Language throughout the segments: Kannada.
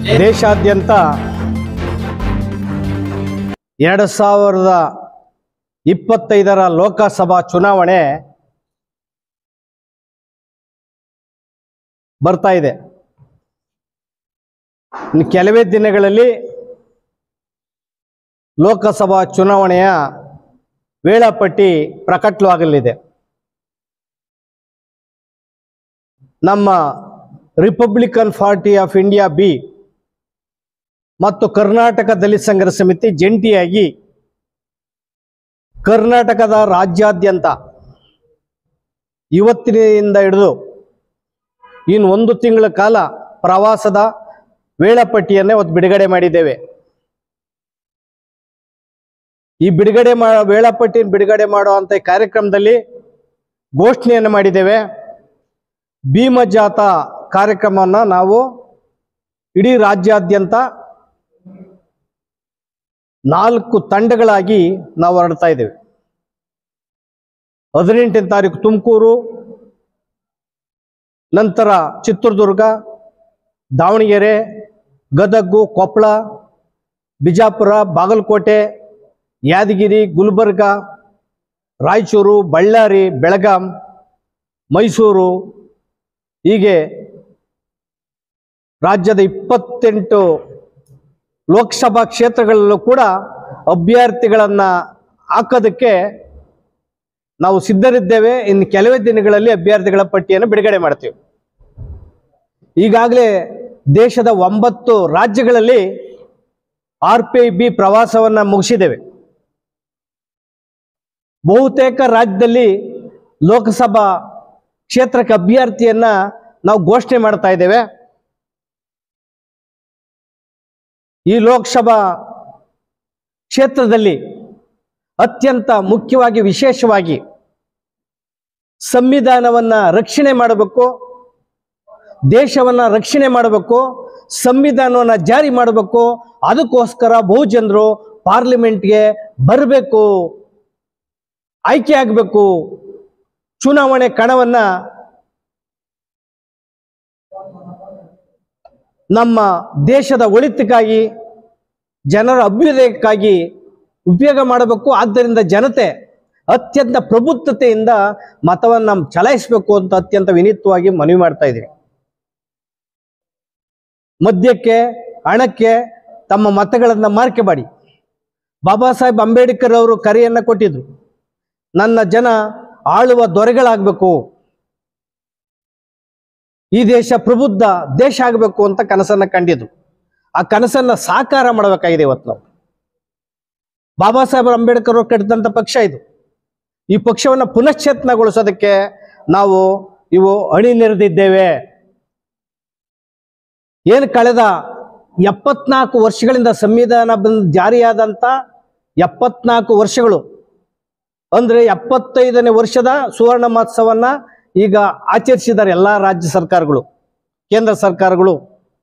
ದೇಶಾದ್ಯಂತ ಎರಡು ಸಾವಿರದ ಇಪ್ಪತ್ತೈದರ ಲೋಕಸಭಾ ಚುನಾವಣೆ ಬರ್ತಾ ಇದೆ ಇನ್ನು ಕೆಲವೇ ದಿನಗಳಲ್ಲಿ ಲೋಕಸಭಾ ಚುನಾವಣೆಯ ವೇಳಾಪಟ್ಟಿ ಪ್ರಕಟವಾಗಲಿದೆ ನಮ್ಮ Republican Party of India B ಮತ್ತು ಕರ್ನಾಟಕ ದಲಿತ ಸಂಘರ್ಷ ಸಮಿತಿ ಜಂಟಿಯಾಗಿ ಕರ್ನಾಟಕದ ರಾಜ್ಯಾದ್ಯಂತ ಇವತ್ತಿನಿಂದ ಹಿಡಿದು ಇನ್ನು ಒಂದು ತಿಂಗಳ ಕಾಲ ಪ್ರವಾಸದ ವೇಳಾಪಟ್ಟಿಯನ್ನೇ ಇವತ್ತು ಬಿಡುಗಡೆ ಮಾಡಿದ್ದೇವೆ ಈ ಬಿಡುಗಡೆ ಮಾ ವೇಳಾಪಟ್ಟಿಯನ್ನು ಬಿಡುಗಡೆ ಮಾಡುವಂಥ ಈ ಕಾರ್ಯಕ್ರಮದಲ್ಲಿ ಘೋಷಣೆಯನ್ನು ಮಾಡಿದ್ದೇವೆ ಭೀಮ ಜಾಥಾ ಕಾರ್ಯಕ್ರಮವನ್ನು ನಾವು ಇಡೀ ರಾಜ್ಯಾದ್ಯಂತ ನಾಲ್ಕು ತಂಡಗಳಾಗಿ ನಾವು ಹೊರಡ್ತಾ ಇದ್ದೇವೆ ಹದಿನೆಂಟನೇ ತಾರೀಕು ತುಮಕೂರು ನಂತರ ಚಿತ್ರದುರ್ಗ ದಾವಣಗೆರೆ ಗದಗು ಕೊಪ್ಪಳ ಬಿಜಾಪುರ ಬಾಗಲಕೋಟೆ ಯಾದಗಿರಿ ಗುಲ್ಬರ್ಗ ರಾಯಚೂರು ಬಳ್ಳಾರಿ ಬೆಳಗಾಂ ಮೈಸೂರು ಹೀಗೆ ರಾಜ್ಯದ ಇಪ್ಪತ್ತೆಂಟು ಲೋಕಸಭಾ ಕ್ಷೇತ್ರಗಳಲ್ಲೂ ಕೂಡ ಅಭ್ಯರ್ಥಿಗಳನ್ನು ಹಾಕೋದಕ್ಕೆ ನಾವು ಸಿದ್ಧರಿದ್ದೇವೆ ಇನ್ನು ಕೆಲವೇ ದಿನಗಳಲ್ಲಿ ಅಭ್ಯರ್ಥಿಗಳ ಪಟ್ಟಿಯನ್ನು ಬಿಡುಗಡೆ ಮಾಡ್ತೀವಿ ಈಗಾಗಲೇ ದೇಶದ ಒಂಬತ್ತು ರಾಜ್ಯಗಳಲ್ಲಿ ಆರ್ ಪಿ ಐ ಬಿ ಪ್ರವಾಸವನ್ನು ಮುಗಿಸಿದ್ದೇವೆ ಬಹುತೇಕ ರಾಜ್ಯದಲ್ಲಿ ಲೋಕಸಭಾ ಕ್ಷೇತ್ರಕ್ಕೆ ಅಭ್ಯರ್ಥಿಯನ್ನ ನಾವು ಘೋಷಣೆ ಮಾಡ್ತಾ ಇದ್ದೇವೆ ಈ ಲೋಕಸಭಾ ಕ್ಷೇತ್ರದಲ್ಲಿ ಅತ್ಯಂತ ಮುಖ್ಯವಾಗಿ ವಿಶೇಷವಾಗಿ ಸಂವಿಧಾನವನ್ನ ರಕ್ಷಣೆ ಮಾಡಬೇಕು ದೇಶವನ್ನ ರಕ್ಷಣೆ ಮಾಡಬೇಕು ಸಂವಿಧಾನವನ್ನ ಜಾರಿ ಮಾಡಬೇಕು ಅದಕ್ಕೋಸ್ಕರ ಬಹುಜನರು ಪಾರ್ಲಿಮೆಂಟ್ಗೆ ಬರಬೇಕು ಆಯ್ಕೆ ಆಗಬೇಕು ಚುನಾವಣೆ ಕಣವನ್ನ ನಮ್ಮ ದೇಶದ ಒಳಿತಿಗಾಗಿ ಜನರ ಅಭ್ಯುದಯಕ್ಕಾಗಿ ಉಪಯೋಗ ಮಾಡಬೇಕು ಆದ್ದರಿಂದ ಜನತೆ ಅತ್ಯಂತ ಪ್ರಬುದ್ಧತೆಯಿಂದ ಮತವನ್ನು ಚಲಾಯಿಸಬೇಕು ಅಂತ ಅತ್ಯಂತ ವಿನೀತವಾಗಿ ಮನವಿ ಮಾಡ್ತಾ ಇದ್ದೀವಿ ಮದ್ಯಕ್ಕೆ ಹಣಕ್ಕೆ ತಮ್ಮ ಮತಗಳನ್ನು ಮಾರ್ಕೆ ಮಾಡಿ ಬಾಬಾ ಸಾಹೇಬ್ ಅಂಬೇಡ್ಕರ್ ಅವರು ಕರೆಯನ್ನ ಕೊಟ್ಟಿದ್ರು ನನ್ನ ಜನ ಆಳುವ ದೊರೆಗಳಾಗಬೇಕು ಈ ದೇಶ ಪ್ರಬುದ್ಧ ದೇಶ ಆಗಬೇಕು ಅಂತ ಕನಸನ್ನ ಕಂಡಿದ್ರು ಆ ಕನಸನ್ನ ಸಾಕಾರ ಮಾಡಬೇಕಾಗಿದೆ ಇವತ್ತು ನಾವು ಬಾಬಾ ಸಾಹೇಬ್ ಅಂಬೇಡ್ಕರ್ ಅವರು ಕಟ್ಟಿದಂಥ ಪಕ್ಷ ಇದು ಈ ಪಕ್ಷವನ್ನು ಪುನಶ್ಚೇತನಗೊಳಿಸೋದಕ್ಕೆ ನಾವು ಇವು ಅಣಿ ನೆರೆದಿದ್ದೇವೆ ಏನು ಕಳೆದ ಎಪ್ಪತ್ನಾಲ್ಕು ವರ್ಷಗಳಿಂದ ಸಂವಿಧಾನ ಬಂದು ಜಾರಿಯಾದಂಥ ಎಪ್ಪತ್ನಾಲ್ಕು ವರ್ಷಗಳು ಅಂದ್ರೆ ಎಪ್ಪತ್ತೈದನೇ ವರ್ಷದ ಸುವರ್ಣ ಮಹೋತ್ಸವನ್ನ ಈಗ ಆಚರಿಸಿದ್ದಾರೆ ಎಲ್ಲ ರಾಜ್ಯ ಸರ್ಕಾರಗಳು ಕೇಂದ್ರ ಸರ್ಕಾರಗಳು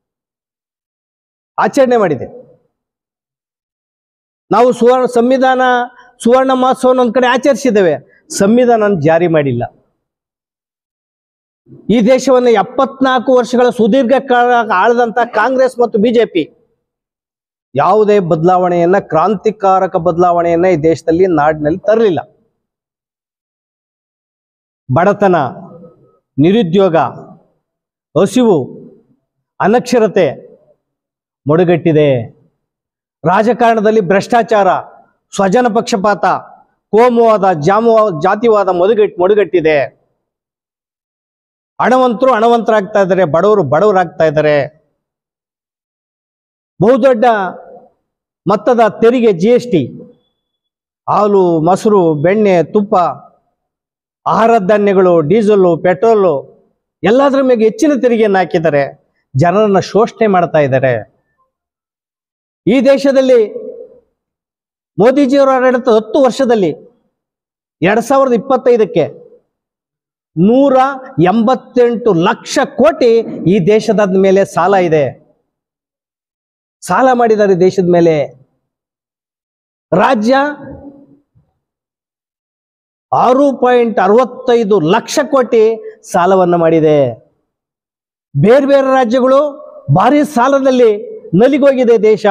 ಆಚರಣೆ ಮಾಡಿದೆ ನಾವು ಸುವರ್ಣ ಸಂವಿಧಾನ ಸುವರ್ಣ ಮಹೋತ್ಸವನ ಒಂದ್ ಕಡೆ ಆಚರಿಸಿದ್ದೇವೆ ಸಂವಿಧಾನ ಜಾರಿ ಮಾಡಿಲ್ಲ ಈ ದೇಶವನ್ನು ಎಪ್ಪತ್ನಾಲ್ಕು ವರ್ಷಗಳ ಸುದೀರ್ಘ ಕಾಲ ಆಳದಂತ ಕಾಂಗ್ರೆಸ್ ಮತ್ತು ಬಿಜೆಪಿ ಯಾವುದೇ ಬದಲಾವಣೆಯನ್ನ ಕ್ರಾಂತಿಕಾರಕ ಬದಲಾವಣೆಯನ್ನ ಈ ದೇಶದಲ್ಲಿ ನಾಡಿನಲ್ಲಿ ತರಲಿಲ್ಲ ಬಡತನ ನಿರುದ್ಯೋಗ ಹಸಿವು ಅನಕ್ಷರತೆ ಮೊಡಗಟ್ಟಿದೆ ರಾಜಕಾರಣದಲ್ಲಿ ಭ್ರಷ್ಟಾಚಾರ ಸ್ವಜನ ಪಕ್ಷಪಾತ ಕೋಮುವಾದ ಜಾಮುವ ಜಾತಿವಾದ ಮೊದಗಟ್ ಮೊಡಗಟ್ಟಿದೆ ಹಣವಂತರು ಹಣವಂತರಾಗ್ತಾ ಇದ್ದಾರೆ ಬಡವರು ಬಡವರಾಗ್ತಾ ಇದ್ದಾರೆ ಬಹುದೊಡ್ಡ ಮೊತ್ತದ ತೆರಿಗೆ ಜಿ ಎಸ್ ಟಿ ಹಾಲು ಮೊಸರು ಬೆಣ್ಣೆ ತುಪ್ಪ ಆಹಾರ ಧಾನ್ಯಗಳು ಡೀಸೆಲ್ಲು ಪೆಟ್ರೋಲು ಎಲ್ಲದರ ಮೇಲೆ ಹೆಚ್ಚಿನ ತೆರಿಗೆಯನ್ನು ಹಾಕಿದ್ದಾರೆ ಜನರನ್ನ ಶೋಷಣೆ ಮಾಡ್ತಾ ಇದ್ದಾರೆ ಈ ದೇಶದಲ್ಲಿ ಮೋದಿಜಿಯವರ ಆಡಳಿತ ಹತ್ತು ವರ್ಷದಲ್ಲಿ ಎರಡ್ ಸಾವಿರದ ಇಪ್ಪತ್ತೈದಕ್ಕೆ ನೂರ ಎಂಬತ್ತೆಂಟು ಲಕ್ಷ ಕೋಟಿ ಈ ದೇಶದ ಮೇಲೆ ಸಾಲ ಇದೆ ಸಾಲ ಮಾಡಿದ್ದಾರೆ ದೇಶದ ಮೇಲೆ ರಾಜ್ಯ ಆರು ಪಾಯಿಂಟ್ ಅರವತ್ತೈದು ಲಕ್ಷ ಕೋಟಿ ಸಾಲವನ್ನು ಮಾಡಿದೆ ಬೇರೆ ಬೇರೆ ರಾಜ್ಯಗಳು ಭಾರಿ ಸಾಲದಲ್ಲಿ ನಲಿಗೋಗಿದೆ ದೇಶ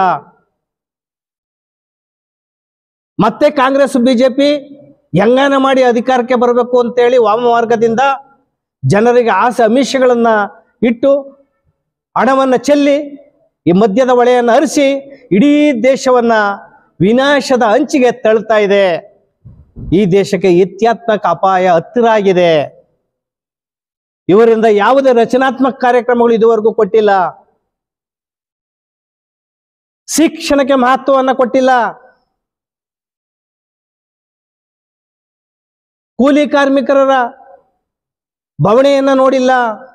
ಮತ್ತೆ ಕಾಂಗ್ರೆಸ್ ಬಿಜೆಪಿ ಹೆಂಗಾನ ಮಾಡಿ ಅಧಿಕಾರಕ್ಕೆ ಬರಬೇಕು ಅಂತೇಳಿ ವಾಮ ಮಾರ್ಗದಿಂದ ಜನರಿಗೆ ಆಸೆ ಅಮಿಷಗಳನ್ನ ಇಟ್ಟು ಹಣವನ್ನ ಚೆಲ್ಲಿ ಈ ಮದ್ಯದ ಹೊಳೆಯನ್ನು ಹರಿಸಿ ಇಡೀ ದೇಶವನ್ನ ವಿನಾಶದ ಅಂಚಿಗೆ ತಳ್ತಾ ಇದೆ ಈ ದೇಶಕ್ಕೆ ಇತ್ಯಾತ್ಮಕ ಅಪಾಯ ಹತ್ತಿರ ಆಗಿದೆ ಇವರಿಂದ ಯಾವುದೇ ರಚನಾತ್ಮಕ ಕಾರ್ಯಕ್ರಮಗಳು ಇದುವರೆಗೂ ಕೊಟ್ಟಿಲ್ಲ ಶಿಕ್ಷಣಕ್ಕೆ ಮಹತ್ವವನ್ನ ಕೊಟ್ಟಿಲ್ಲ ಕೂಲಿ ಕಾರ್ಮಿಕರ ಬವಣೆಯನ್ನ ನೋಡಿಲ್ಲ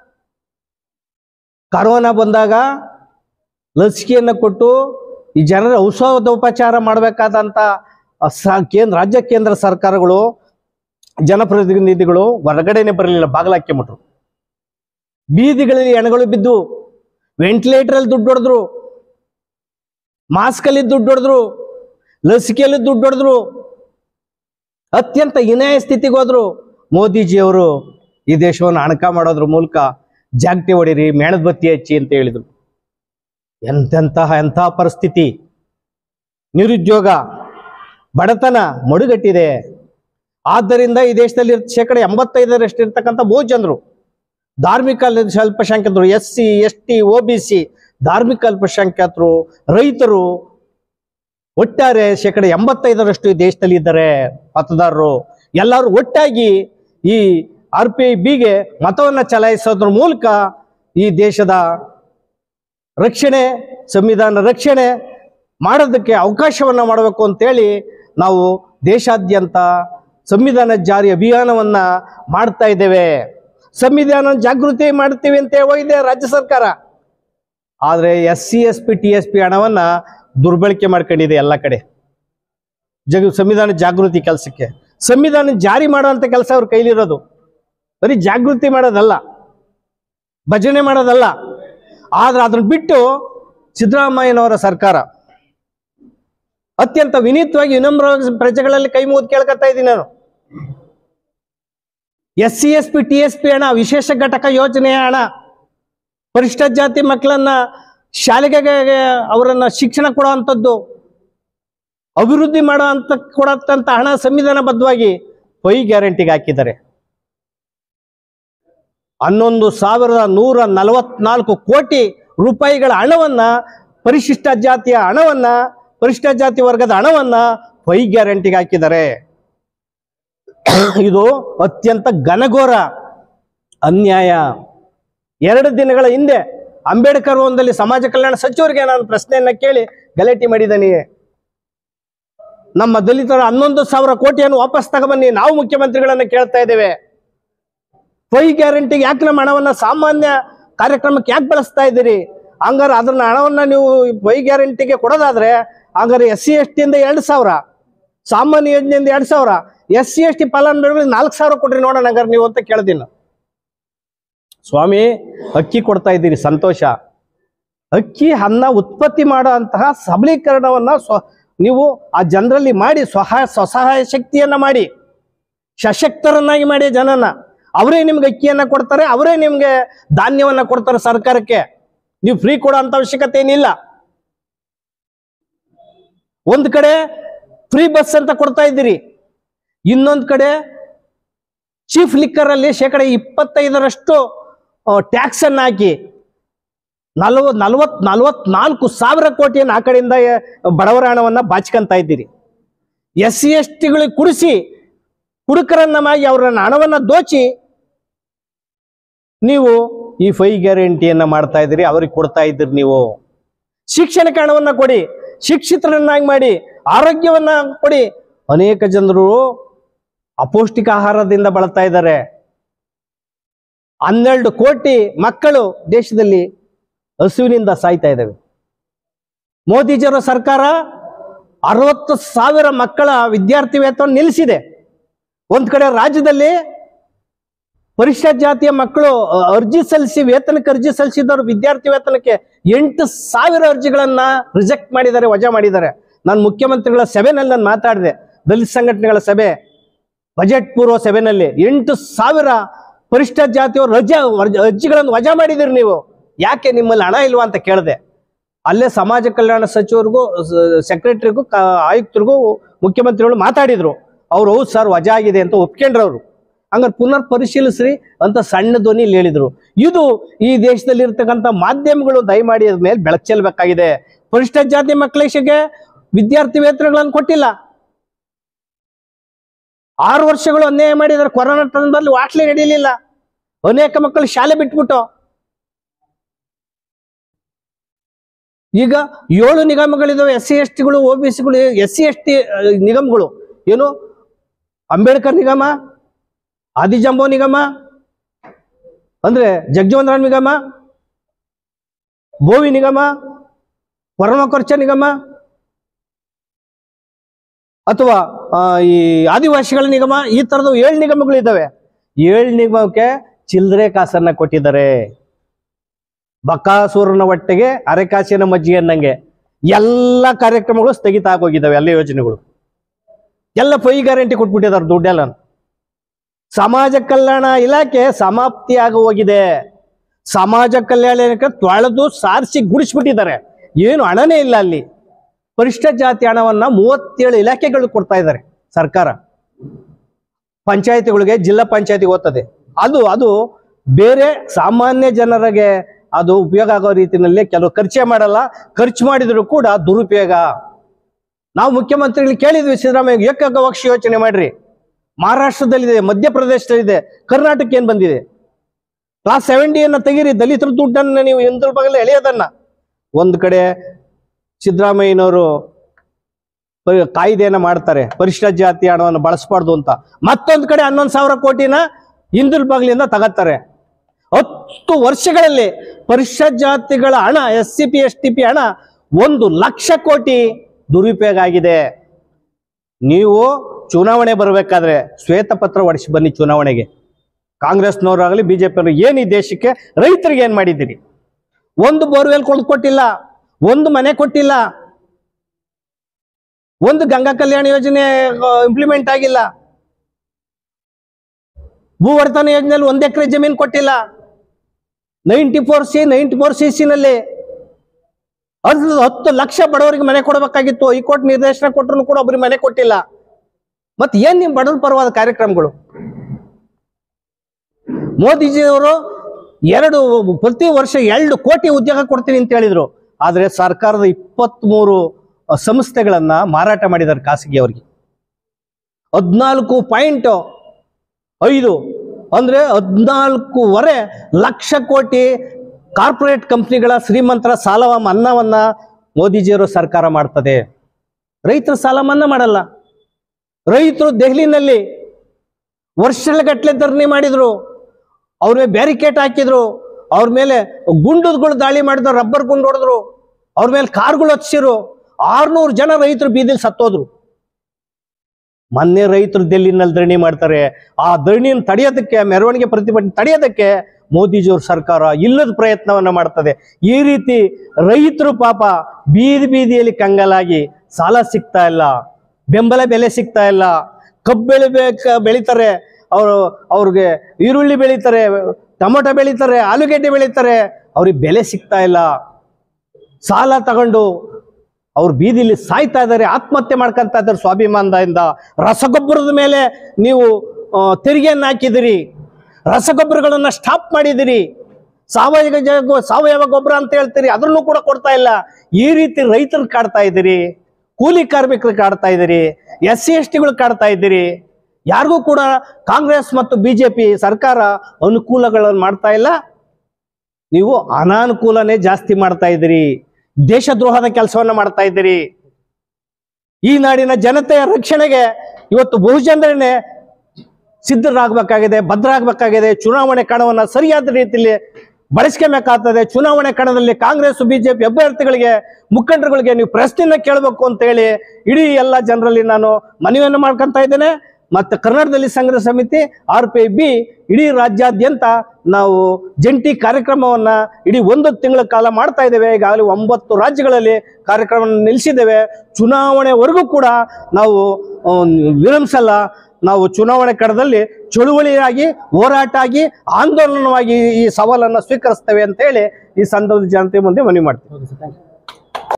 ಕರೋನಾ ಬಂದಾಗ ಲಸಿಕೆಯನ್ನ ಕೊಟ್ಟು ಈ ಜನರ ಔಷಧೋಪಚಾರ ಮಾಡಬೇಕಾದಂಥ ಸ ಕೇಂದ್ರ ರಾಜ್ಯ ಕೇಂದ್ರ ಸರ್ಕಾರಗಳು ಜನಪ್ರತಿನಿಧಿಗಳು ಹೊರಗಡೆನೆ ಬರಲಿಲ್ಲ ಬಾಗಿಲಾಕ್ಕೊಂಬಿಟ್ರು ಬೀದಿಗಳಲ್ಲಿ ಹೆಣಗಳು ಬಿದ್ದು ವೆಂಟಿಲೇಟರಲ್ಲಿ ದುಡ್ಡು ಹೊಡೆದ್ರು ಮಾಸ್ಕಲ್ಲಿ ದುಡ್ಡು ಹೊಡೆದ್ರು ಲಸಿಕೆಯಲ್ಲಿ ದುಡ್ಡು ಹೊಡೆದ್ರು ಅತ್ಯಂತ ಹೀನಾಯ ಸ್ಥಿತಿಗೆ ಹೋದ್ರು ಮೋದಿಜಿಯವರು ಈ ದೇಶವನ್ನು ಅಣಕ ಮಾಡೋದ್ರ ಮೂಲಕ ಜಾಗಟೆ ಹೊಡೀರಿ ಮೇಣದ ಬತ್ತಿ ಹಚ್ಚಿ ಅಂತ ಹೇಳಿದ್ರು ಎಂತೆಂತಹ ಎಂತಹ ಪರಿಸ್ಥಿತಿ ನಿರುದ್ಯೋಗ ಬಡತನ ಮಡುಗಟ್ಟಿದೆ ಆದ್ದರಿಂದ ಈ ದೇಶದಲ್ಲಿ ಶೇಕಡ ಎಂಬತ್ತೈದರಷ್ಟು ಇರ್ತಕ್ಕಂಥ ಬಹು ಜನರು ಧಾರ್ಮಿಕ ಅಲ್ಲ- ಅಲ್ಪಸಂಖ್ಯಾತರು S C S T O B C ಧಾರ್ಮಿಕ ಅಲ್ಪಸಂಖ್ಯಾತರು ರೈತರು ಒಟ್ಟಾರೆ ಶೇಕಡ ಎಂಬತ್ತೈದರಷ್ಟು ಈ ದೇಶದಲ್ಲಿ ಇದ್ದಾರೆ ಮತದಾರರು ಎಲ್ಲರೂ ಒಟ್ಟಾಗಿ ಈ ಆರ್ ಪಿ ಐ ಬಿಗೆ ಮತವನ್ನ ಚಲಾಯಿಸೋದ್ರ ಮೂಲಕ ಈ ದೇಶದ ರಕ್ಷಣೆ ಸಂವಿಧಾನ ರಕ್ಷಣೆ ಮಾಡೋದಕ್ಕೆ ಅವಕಾಶವನ್ನ ಮಾಡಬೇಕು ಅಂತೇಳಿ ನಾವು ದೇಶಾದ್ಯಂತ ಸಂವಿಧಾನ ಜಾರಿ ಅಭಿಯಾನವನ್ನ ಮಾಡ್ತಾ ಇದ್ದೇವೆ ಸಂವಿಧಾನ ಜಾಗೃತಿ ಮಾಡ್ತೀವಿ ಅಂತ ಹೋಗಿದೆ ರಾಜ್ಯ ಸರ್ಕಾರ ಆದರೆ S C S P T S P ಹಣವನ್ನ ದುರ್ಬಳಕೆ ಮಾಡ್ಕೊಂಡಿದೆ ಎಲ್ಲ ಕಡೆ ಜಗ ಸಂವಿಧಾನ ಜಾಗೃತಿ ಕೆಲಸಕ್ಕೆ ಸಂವಿಧಾನ ಜಾರಿ ಮಾಡುವಂತ ಕೆಲಸ ಅವ್ರ ಕೈಲಿರೋದು ಬರೀ ಜಾಗೃತಿ ಮಾಡೋದಲ್ಲ ಭಜನೆ ಮಾಡೋದಲ್ಲ ಆದ್ರೆ ಅದನ್ನ ಬಿಟ್ಟು ಸಿದ್ದರಾಮಯ್ಯನವರ ಸರ್ಕಾರ ಅತ್ಯಂತ ವಿನೀತವಾಗಿ ವಿನಮ್ರವಾಗಿ ಪ್ರಜೆಗಳಲ್ಲಿ ಕೈ ಮುಗಿದು ಕೇಳ್ಕೊತಾ ಇದ್ದೀನಿ ನಾನು S C S P T S P ಹಣ ವಿಶೇಷ ಘಟಕ ಯೋಜನೆಯ ಹಣ ಪರಿಷ್ಠ ಜಾತಿ ಮಕ್ಕಳನ್ನ ಶಾಲೆಗೆ ಅವರನ್ನ ಶಿಕ್ಷಣ ಕೊಡುವಂಥದ್ದು ಅಭಿವೃದ್ಧಿ ಮಾಡೋ ಅಂತ ಕೊಡತ್ತಂತ ಹಣ ಸಂವಿಧಾನಬದ್ಧವಾಗಿ ಪೈ ಗ್ಯಾರಂಟಿಗೆ ಹಾಕಿದ್ದಾರೆ ಹನ್ನೊಂದು ಸಾವಿರದ ನೂರ ನಲವತ್ನಾಲ್ಕು ಕೋಟಿ ರೂಪಾಯಿಗಳ ಹಣವನ್ನ ಪರಿಶಿಷ್ಟ ಜಾತಿಯ ಹಣವನ್ನ ಪರಿಶಿಷ್ಟ ಜಾತಿ ವರ್ಗದ ಹಣವನ್ನ ಪೈ ಗ್ಯಾರಂಟಿಗೆ ಹಾಕಿದ್ದಾರೆ ಇದು ಅತ್ಯಂತ ಘನಘೋರ ಅನ್ಯಾಯ ಎರಡು ದಿನಗಳ ಹಿಂದೆ ಅಂಬೇಡ್ಕರ್ ಭವನದಲ್ಲಿ ಸಮಾಜ ಕಲ್ಯಾಣ ಸಚಿವರಿಗೆ ನಾನು ಪ್ರಶ್ನೆಯನ್ನ ಕೇಳಿ ಗಲಾಟೆ ಮಾಡಿದ್ದೇನೆ ನಮ್ಮ ದಲಿತರ ಹನ್ನೊಂದು ಸಾವಿರ ಕೋಟಿಯನ್ನು ವಾಪಸ್ ತಗೊಬನ್ನಿ ನಾವು ಮುಖ್ಯಮಂತ್ರಿಗಳನ್ನ ಕೇಳ್ತಾ ಇದ್ದೇವೆ ಫೈ ಗ್ಯಾರಂಟಿಗೆ ಯಾಕೆ ನಮ್ಮ ಹಣವನ್ನ ಸಾಮಾನ್ಯ ಕಾರ್ಯಕ್ರಮಕ್ಕೆ ಯಾಕೆ ಬಳಸ್ತಾ ಇದ್ದೀರಿ ಹಂಗಾರೆ ಅದನ್ನ ಹಣವನ್ನ ನೀವು ಫೈ ಗ್ಯಾರಂಟಿಗೆ ಕೊಡೋದಾದ್ರೆ ಹಂಗಾರೆ ಎಸ್ ಸಿ ಎಸ್ ಟಿಯಿಂದ ಎರಡು ಸಾವಿರ ಸಾಮಾನ್ಯ ಯೋಜನೆಯಿಂದ ಎರಡು ಸಾವಿರ ಎಸ್ ಸಿ ಎಸ್ ಟಿ ಫಲಾನುಭವಿಗಳಿಗೆ ನಾಲ್ಕು ಸಾವಿರ ಕೊಡ್ರಿ ನೋಡೋಣ ಹಂಗಾರೆ ನೀವು ಅಂತ ಕೇಳ್ತೀನಿ ನಾನು. ಸ್ವಾಮಿ ಅಕ್ಕಿ ಕೊಡ್ತಾ ಇದ್ದೀರಿ ಸಂತೋಷ ಅಕ್ಕಿ ಅನ್ನ ಉತ್ಪತ್ತಿ ಮಾಡೋ ಅಂತಹ ಸಬಲೀಕರಣವನ್ನ ಸ್ವ ನೀವು ಆ ಜನರಲ್ಲಿ ಮಾಡಿ ಸ್ವಸಹಾಯ ಸ್ವಸಹಾಯ ಶಕ್ತಿಯನ್ನ ಮಾಡಿ ಸಶಕ್ತರನ್ನಾಗಿ ಮಾಡಿ ಜನನ ಅವರೇ ನಿಮ್ಗೆ ಅಕ್ಕಿಯನ್ನ ಕೊಡ್ತಾರೆ ಅವರೇ ನಿಮ್ಗೆ ಧಾನ್ಯವನ್ನ ಕೊಡ್ತಾರೆ ಸರ್ಕಾರಕ್ಕೆ ನೀವು ಫ್ರೀ ಕೊಡೋ ಅಂತ ಅವಶ್ಯಕತೆ ಏನಿಲ್ಲ ಒಂದ್ ಕಡೆ ಫ್ರೀ ಬಸ್ ಅಂತ ಕೊಡ್ತಾ ಇದ್ದೀರಿ ಇನ್ನೊಂದ್ ಕಡೆ ಚೀಫ್ ಲಿಕ್ಕರ್ ಅಲ್ಲಿ ಶೇಕಡ ಇಪ್ಪತ್ತೈದರಷ್ಟು ಟ್ಯಾಕ್ಸ್ ಅನ್ನ ಹಾಕಿ ನಲವತ್ ನಲವತ್ ನಲವತ್ನಾಲ್ಕು ಸಾವಿರ ಕೋಟಿಯನ್ನು ಆ ಕಡೆಯಿಂದ ಎ- ಬಡವರ ಹಣವನ್ನ ಬಾಚ್ಕೊಂತ ಇದ್ದೀರಿ ಎಸ್ ಸಿ ಎಸ್ ಟಿಗಳಿಗೆ ಕುಡಿಸಿ ಕುಡುಕರನ್ನ ಮಾಡಿ ಅವರ ಹಣವನ್ನ ದೋಚಿ ನೀವು ಈ ಫೈ ಗ್ಯಾರಂಟಿಯನ್ನ ಮಾಡ್ತಾ ಇದ್ದೀರಿ ಅವ್ರಿಗೆ ಕೊಡ್ತಾ ಇದ್ದೀರಿ ನೀವು ಶಿಕ್ಷಣಕ್ಕೆ ಹಣವನ್ನ ಕೊಡಿ ಶಿಕ್ಷಿತರನ್ನಾಗಿ ಮಾಡಿ ಆರೋಗ್ಯವನ್ನ ಕೊಡಿ ಅನೇಕ ಜನರು ಅಪೌಷ್ಟಿಕ ಆಹಾರದಿಂದ ಬಳಲ್ತಾ ಇದ್ದಾರೆ ಹನ್ನೆರಡು ಕೋಟಿ ಮಕ್ಕಳು ದೇಶದಲ್ಲಿ ಹಸುವಿನಿಂದ ಸಾಯ್ತಾ ಇದ್ದಾವೆ ಮೋದಿಜಿಯವರ ಸರ್ಕಾರ ಅರವತ್ತು ಸಾವಿರ ಮಕ್ಕಳ ವಿದ್ಯಾರ್ಥಿ ವೇತನ ನಿಲ್ಲಿಸಿದೆ ಒಂದ್ ಕಡೆ ರಾಜ್ಯದಲ್ಲಿ ಪರಿಷ್ಠ ಜಾತಿಯ ಮಕ್ಕಳು ಅ, ಅರ್ಜಿ ಸಲ್ಲಿಸಿ ವೇತನಕ್ಕೆ ಅರ್ಜಿ ಸಲ್ಲಿಸಿದವರು ವಿದ್ಯಾರ್ಥಿ ವೇತನಕ್ಕೆ ಎಂಟು ಸಾವಿರ ಅರ್ಜಿಗಳನ್ನ ರಿಜೆಕ್ಟ್ ಮಾಡಿದ್ದಾರೆ ವಜಾ ಮಾಡಿದ್ದಾರೆ ನಾನು ಮುಖ್ಯಮಂತ್ರಿಗಳ ಸಭೆನಲ್ಲಿ ನಾನು ಮಾತಾಡಿದೆ ದಲಿತ ಸಂಘಟನೆಗಳ ಸಭೆ ಬಜೆಟ್ ಪೂರ್ವ ಸಭೆನಲ್ಲಿ ಎಂಟು ಸಾವಿರ ಪರಿಷ್ಠ ಜಾತಿಯವರು ರಜಾ ವರ್ಜ- ಅರ್ಜಿಗಳನ್ನು ವಜಾ ಮಾಡಿದಿರಿ ನೀವು ಯಾಕೆ ನಿಮ್ಮಲ್ಲಿ ಹಣ ಇಲ್ವಾ ಅಂತ ಕೇಳಿದೆ ಅಲ್ಲೇ ಸಮಾಜ ಕಲ್ಯಾಣ ಸಚಿವರಿಗೂ ಸೆಕ್ರೆಟರಿಗೂ ಆಯುಕ್ತರಿಗೂ ಮುಖ್ಯಮಂತ್ರಿಗಳು ಮಾತಾಡಿದ್ರು ಅವ್ರು ಹೌದು ಸರ್ ವಜಾ ಆಗಿದೆ ಅಂತ ಒಪ್ಕೊಂಡ್ರು ಅವರು ಹಂಗಾರೆ ಪುನರ್ ಪರಿಶೀಲಿಸ್ರಿ ಅಂತ ಸಣ್ಣ ಧ್ವನಿಲಿ ಹೇಳಿದ್ರು ಇದು ಈ ದೇಶದಲ್ಲಿ ಇರ್ತಕ್ಕಂಥ ಮಾಧ್ಯಮಗಳು ದಯಮಾಡಿ ಅದ್ರ ಮೇಲೆ ಬೆಳಕು ಚೆಲ್ಲಬೇಕಾಗಿದೆ ಪರಿಷ್ಠ ಜಾತಿ ಮಕ್ಕಳಿಗೆ ವಿದ್ಯಾರ್ಥಿ ವೇತನಗಳನ್ನು ಕೊಟ್ಟಿಲ್ಲ ಆರು ವರ್ಷಗಳು ಅನ್ಯಾಯ ಮಾಡಿದ್ದಾರೆ ಕೊರೋನಾ ಟೈಮಲ್ಲಿ ವಾಟ್ಲಿ ನಡೀಲಿಲ್ಲ ಅನೇಕ ಮಕ್ಕಳು ಶಾಲೆ ಬಿಟ್ಬಿಟ್ಟು ಈಗ ಏಳು ನಿಗಮಗಳಿದಾವೆ ಎಸ್ ಸಿ ಎಸ್ ಟಿಗಳು ಒ ಬಿ ಸಿಗಳು ಎಸ್ ಸಿ ಎಸ್ ಟಿ ನಿಗಮಗಳು ಏನು ಅಂಬೇಡ್ಕರ್ ನಿಗಮ ಆದಿಜಂಬೋ ನಿಗಮ ಅಂದ್ರೆ ಜಗಜೀವನರಾಮ್ ನಿಗಮ ಬೋವಿ ನಿಗಮ ಪರಮಕರ್ಚ ನಿಗಮ ಅಥವಾ ಆ, ಈ ಆದಿವಾಸಿಗಳ ನಿಗಮ ಈ ತರದ ಏಳು ನಿಗಮಗಳು ಇದ್ದಾವೆ ಏಳು ನಿಗಮಕ್ಕೆ ಚಿಲ್ಲರೆ ಕಾಸನ್ನ ಕೊಟ್ಟಿದ್ದಾರೆ ಬಕಾಸೂರನ ಹೊಟ್ಟೆಗೆ ಅರೆಕಾಸಿನ ಮಜ್ಜಿಗೆ ಅನ್ನಂಗೆ ಎಲ್ಲ ಕಾರ್ಯಕ್ರಮಗಳು ಸ್ಥಗಿತ ಆಗೋಗಿದ್ದಾವೆ ಎಲ್ಲ ಯೋಜನೆಗಳು ಎಲ್ಲ ಪೈ ಗ್ಯಾರಂಟಿ ಕೊಟ್ಬಿಟ್ಟಿದ್ದಾರೆ ದುಡ್ಡೆಲ್ಲ ಸಮಾಜ ಕಲ್ಯಾಣ ಇಲಾಖೆ ಸಮಾಪ್ತಿ ಆಗಿ ಹೋಗಿದೆ ಸಮಾಜ ಕಲ್ಯಾಣ ಇಲಾಖೆ ತೊಳೆದು ಸಾರಿಸಿ ಗುಡಿಸ್ಬಿಟ್ಟಿದ್ದಾರೆ ಏನು ಹಣನೇ ಇಲ್ಲ ಅಲ್ಲಿ ಪರಿಷ್ಠ ಜಾತಿ ಹಣವನ್ನ ಮೂವತ್ತೇಳು ಇಲಾಖೆಗಳು ಕೊಡ್ತಾ ಇದ್ದಾರೆ ಸರ್ಕಾರ ಪಂಚಾಯತಿಗಳಿಗೆ ಜಿಲ್ಲಾ ಪಂಚಾಯತಿಗೆ ಹೋಗ್ತದೆ ಅದು ಅದು ಬೇರೆ ಸಾಮಾನ್ಯ ಜನರಿಗೆ ಅದು ಉಪಯೋಗ ಆಗೋ ರೀತಿಯಲ್ಲಿ ಕೆಲವು ಖರ್ಚೆ ಮಾಡಲ್ಲ ಖರ್ಚು ಮಾಡಿದ್ರು ಕೂಡ ದುರುಪಯೋಗ ನಾವು ಮುಖ್ಯಮಂತ್ರಿಗಳು ಕೇಳಿದ್ವಿ ಸಿದ್ದರಾಮಯ್ಯ ಏಕಗವಾಕ್ಷ ಯೋಚನೆ ಮಾಡ್ರಿ ಮಹಾರಾಷ್ಟ್ರದಲ್ಲಿದೆ ಮಧ್ಯಪ್ರದೇಶದಲ್ಲಿದೆ ಕರ್ನಾಟಕ ಏನ್ ಬಂದಿದೆ ಕ್ಲಾಸ್ ಸೆವೆಂಟಿಯನ್ನ ತೆಗೀರಿ ದಲಿತರ ದುಡ್ಡನ್ನ ನೀವು ಹಿಂದರ ಬಗಲ ಎಳೆಯೋದನ್ನ ಒಂದ್ ಕಡೆ ಸಿದ್ದರಾಮಯ್ಯನವರು ಪರಿ- ಕಾಯ್ದೆಯನ್ನ ಮಾಡ್ತಾರೆ ಪರಿಷ್ಠ ಜಾತಿ ಹಣವನ್ನು ಬಳಸಬಾರ್ದು ಅಂತ ಮತ್ತೊಂದ್ ಕಡೆ ಹನ್ನೊಂದು ಸಾವಿರ ಕೋಟಿನ ಹಿಂದೂಲ್ ಬಾಗಿಲಿಂದ ತಗತ್ತಾರೆ ಹತ್ತು ವರ್ಷಗಳಲ್ಲಿ ಪರಿಷ್ಠ ಜಾತಿಗಳ ಹಣ S C P S T P ಹಣ ಒಂದು ಲಕ್ಷ ಕೋಟಿ ದುರುಪಯೋಗ ಆಗಿದೆ ನೀವು ಚುನಾವಣೆ ಬರಬೇಕಾದ್ರೆ ಶ್ವೇತಪತ್ರ ಹೊಡಿಸಿ ಬನ್ನಿ ಚುನಾವಣೆಗೆ ಕಾಂಗ್ರೆಸ್ನವರಾಗಲಿ ಬಿಜೆಪಿಯವರು ಏನು ಈ ದೇಶಕ್ಕೆ ರೈತರಿಗೆ ಏನು ಮಾಡಿದ್ದೀರಿ ಒಂದು ಬೋರ್ವೆಲ್ ಕೊಟ್ಟಿಲ್ಲ ಒಂದು ಮನೆ ಕೊಟ್ಟಿಲ್ಲ ಒಂದು ಗಂಗಾ ಕಲ್ಯಾಣ ಯೋಜನೆ ಇಂಪ್ಲಿಮೆಂಟ್ ಆಗಿಲ್ಲ ಭೂ ವರ್ತನೆ ಯೋಜನೆಯಲ್ಲಿ ಒಂದ್ ಎಕರೆ ಜಮೀನು ಕೊಟ್ಟಿಲ್ಲ ninety four C ninety four C ಸಿನಲ್ಲಿ ಹತ್ತು ಹತ್ತು ಲಕ್ಷ ಬಡವರಿಗೆ ಮನೆ ಕೊಡಬೇಕಾಗಿತ್ತು ಹೈಕೋರ್ಟ್ ನಿರ್ದೇಶನ ಕೊಟ್ಟರು ಕೂಡ ಒಬ್ರಿಗೆ ಮನೆ ಕೊಟ್ಟಿಲ್ಲ ಮತ್ತೆ ಏನ್ ನಿಮ್ ಬಡವರ ಪರವಾದ ಕಾರ್ಯಕ್ರಮಗಳು ಮೋದಿಜಿಯವರು ಎರಡು ಪ್ರತಿ ವರ್ಷ ಎರಡು ಕೋಟಿ ಉದ್ಯೋಗ ಕೊಡ್ತೀನಿ ಅಂತ ಹೇಳಿದ್ರು ಆದ್ರೆ ಸರ್ಕಾರದ ಇಪ್ಪತ್ತ್ ಮೂರು ಸಂಸ್ಥೆಗಳನ್ನ ಮಾರಾಟ ಮಾಡಿದ್ದಾರೆ ಖಾಸಗಿಯವರಿಗೆ ಹದ್ನಾಲ್ಕು ಪಾಯಿಂಟ್ ಐದು ಅಂದ್ರೆ ಹದ್ನಾಲ್ಕೂವರೆ ಲಕ್ಷ ಕೋಟಿ ಕಾರ್ಪೊರೇಟ್ ಕಂಪ್ನಿಗಳ ಶ್ರೀಮಂತರ ಸಾಲ ಮನ್ನಾವನ್ನ ಮೋದಿಜಿಯವರು ಸರ್ಕಾರ ಮಾಡ್ತದೆ ರೈತರ ಸಾಲ ಮನ್ನಾ ಮಾಡಲ್ಲ ರೈತರು ದೆಹಲಿನಲ್ಲಿ ವರ್ಷಗಟ್ಟಲೆ ಧರಣಿ ಮಾಡಿದ್ರು ಅವ್ರ ಮೇಲೆ ಬ್ಯಾರಿಕೇಡ್ ಹಾಕಿದ್ರು ಅವ್ರ ಮೇಲೆ ಗುಂಡುಗಳು ದಾಳಿ ಮಾಡಿದ್ರು ರಬ್ಬರ್ ಗುಂಡು ಹೊಡೆದ್ರು ಅವ್ರ ಮೇಲೆ ಕಾರ್ಗಳು ಹಚ್ಚಿರು ಆರ್ನೂರು ಜನ ರೈತರು ಬೀದಿಲಿ ಸತ್ತೋದ್ರು ಮೊನ್ನೆ ರೈತರು ಡೆಲ್ಲಿನಲ್ಲಿ ಧರಣಿ ಮಾಡ್ತಾರೆ ಆ ಧರಣಿಯನ್ನು ತಡೆಯೋದಕ್ಕೆ ಮೆರವಣಿಗೆ ಪ್ರತಿಭಟನೆ ತಡೆಯೋದಕ್ಕೆ ಮೋದಿಜಿಯವ್ರ ಸರ್ಕಾರ ಇಲ್ಲದ ಪ್ರಯತ್ನವನ್ನ ಮಾಡ್ತದೆ ಈ ರೀತಿ ರೈತರು ಪಾಪ ಬೀದಿ ಬೀದಿಯಲ್ಲಿ ಕಂಗಾಲಾಗಿ ಸಾಲ ಸಿಗ್ತಾ ಇಲ್ಲ ಬೆಂಬಲ ಬೆಲೆ ಸಿಗ್ತಾ ಇಲ್ಲ ಕಬ್ಬು ಬೆಳಿಬೇಕ ಬೆಳಿತಾರೆ ಅವರು ಅವ್ರಿಗೆ ಈರುಳ್ಳಿ ಬೆಳಿತಾರೆ ಟೊಮೊಟೊ ಬೆಳಿತಾರೆ ಆಲೂಗೆಡ್ಡೆ ಬೆಳಿತಾರೆ ಅವ್ರಿಗೆ ಬೆಲೆ ಸಿಗ್ತಾ ಇಲ್ಲ ಸಾಲ ತಗೊಂಡು ಅವ್ರು ಬೀದಿಲಿ ಸಾಯ್ತಾ ಇದ್ದಾರೆ ಆತ್ಮಹತ್ಯೆ ಮಾಡ್ಕೊಂತ ಇದ್ದಾರೆ ಸ್ವಾಭಿಮಾನದಿಂದ ರಸಗೊಬ್ಬರದ ಮೇಲೆ ನೀವು ಆ, ತೆರಿಗೆಯನ್ನು ಹಾಕಿದಿರಿ ರಸಗೊಬ್ಬರಗಳನ್ನ ಸ್ಟಾಪ್ ಮಾಡಿದಿರಿ ಸಾವಯವ ಜ- ಸಾವಯವ ಗೊಬ್ಬರ ಅಂತ ಹೇಳ್ತೀರಿ ಅದನ್ನು ಕೂಡ ಕೊಡ್ತಾ ಇಲ್ಲ ಈ ರೀತಿ ರೈತರು ಕಾಡ್ತಾ ಇದ್ದೀರಿ ಕೂಲಿ ಕಾರ್ಮಿಕರು ಕಾಡ್ತಾ ಇದ್ದೀರಿ ಎಸ್ ಸಿ ಎಸ್ ಟಿಗಳು ಕಾಡ್ತಾ ಇದ್ದೀರಿ ಯಾರಿಗೂ ಕೂಡ ಕಾಂಗ್ರೆಸ್ ಮತ್ತು ಬಿಜೆಪಿ ಸರ್ಕಾರ ಅನುಕೂಲಗಳನ್ನು ಮಾಡ್ತಾ ಇಲ್ಲ ನೀವು ಅನಾನುಕೂಲನೇ ಜಾಸ್ತಿ ಮಾಡ್ತಾ ಇದ್ದೀರಿ ದೇಶದ್ರೋಹದ ಕೆಲಸವನ್ನ ಮಾಡ್ತಾ ಇದ್ದೀರಿ ಈ ನಾಡಿನ ಜನತೆಯ ರಕ್ಷಣೆಗೆ ಇವತ್ತು ಬಹುಜನರನ್ನೇ ಸಿದ್ಧರಾಗಬೇಕಾಗಿದೆ ಭದ್ರಾಗಬೇಕಾಗಿದೆ ಚುನಾವಣೆ ಕಣವನ್ನ ಸರಿಯಾದ ರೀತಿಯಲ್ಲಿ ಬಳಸ್ಕೊಬೇಕಾಗ್ತದೆ ಚುನಾವಣೆ ಕಣದಲ್ಲಿ ಕಾಂಗ್ರೆಸ್ ಬಿಜೆಪಿ ಅಭ್ಯರ್ಥಿಗಳಿಗೆ ಮುಖಂಡರುಗಳಿಗೆ ನೀವು ಪ್ರಶ್ನೆಯನ್ನ ಕೇಳಬೇಕು ಅಂತ ಹೇಳಿ ಇಡೀ ಎಲ್ಲ ಜನರಲ್ಲಿ ನಾನು ಮನವಿಯನ್ನು ಮಾಡ್ಕೊಂತ ಇದ್ದೇನೆ ಮತ್ತೆ ಕರ್ನಾಟಕದಲ್ಲಿ ಸಂಘದ ಸಮಿತಿ ಆರ್ ಪಿ ಬಿ ಇಡೀ ರಾಜ್ಯಾದ್ಯಂತ ನಾವು ಜಂಟಿ ಕಾರ್ಯಕ್ರಮವನ್ನ ಇಡೀ ಒಂದು ತಿಂಗಳ ಕಾಲ ಮಾಡ್ತಾ ಇದ್ದೇವೆ ಈಗಾಗಲೇ ಒಂಬತ್ತು ರಾಜ್ಯಗಳಲ್ಲಿ ಕಾರ್ಯಕ್ರಮ ನಿಲ್ಲಿಸಿದ್ದೇವೆ ಚುನಾವಣೆವರೆಗೂ ಕೂಡ ನಾವು ಆ, ವಿರಮಿಸಲ್ಲ ನಾವು ಚುನಾವಣೆ ಕಣದಲ್ಲಿ ಚಳುವಳಿಯಾಗಿ ಹೋರಾಟ ಆಗಿ ಆಂದೋಲನವಾಗಿ ಈ ಸವಾಲನ್ನು ಸ್ವೀಕರಿಸ್ತೇವೆ ಅಂತ ಹೇಳಿ ಈ ಸಂದರ್ಭದ ಜನತೆ ಮುಂದೆ ಮನವಿ ಮಾಡ್ತೀವಿ ಓಕೆ ಸರ್ ಥ್ಯಾಂಕ್ ಯು